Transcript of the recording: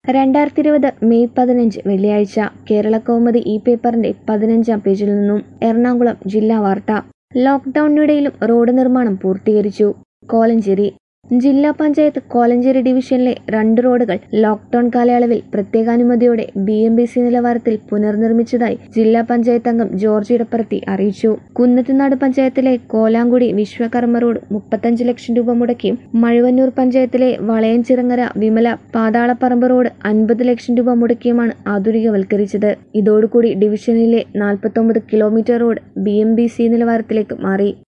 രണ്ടായിരത്തി ഇരുപത് മെയ് പതിനഞ്ച് വെള്ളിയാഴ്ച കേരളകൗമുദി ഈ പേപ്പറിന്റെ പതിനഞ്ചാം പേജിൽ നിന്നും എറണാകുളം ജില്ലാ വാർത്ത ലോക്ഡൌണിനിടയിലും റോഡ് നിർമ്മാണം പൂർത്തീകരിച്ചു കോലഞ്ചേരി ജില്ലാ പഞ്ചായത്ത് കോലഞ്ചേരി ഡിവിഷനിലെ രണ്ട് റോഡുകൾ ലോക്ഡൌൺ കാലയളവിൽ പ്രത്യേകാനുമതിയോടെ ബി എം ബി സി നിലവാരത്തിൽ പുനർനിർമ്മിച്ചതായി ജില്ലാ പഞ്ചായത്ത് അംഗം ജോർജ് ഇടപ്പറത്തി അറിയിച്ചു കുന്നത്തുനാട് പഞ്ചായത്തിലെ കോലാങ്കുടി വിശ്വകർമ്മ റോഡ് മുപ്പത്തഞ്ച് ലക്ഷം രൂപ മുടക്കിയും മഴുവന്നൂർ പഞ്ചായത്തിലെ വളയഞ്ചിറങ്ങര വിമല പാതാളപ്പറമ്പ് റോഡ് അൻപത് ലക്ഷം രൂപ മുടക്കിയുമാണ് ആധുനികവൽക്കരിച്ചത് ഇതോടുകൂടി ഡിവിഷനിലെ നാൽപ്പത്തൊമ്പത് kilometre road B M B C നിലവാരത്തിലേക്ക് മാറി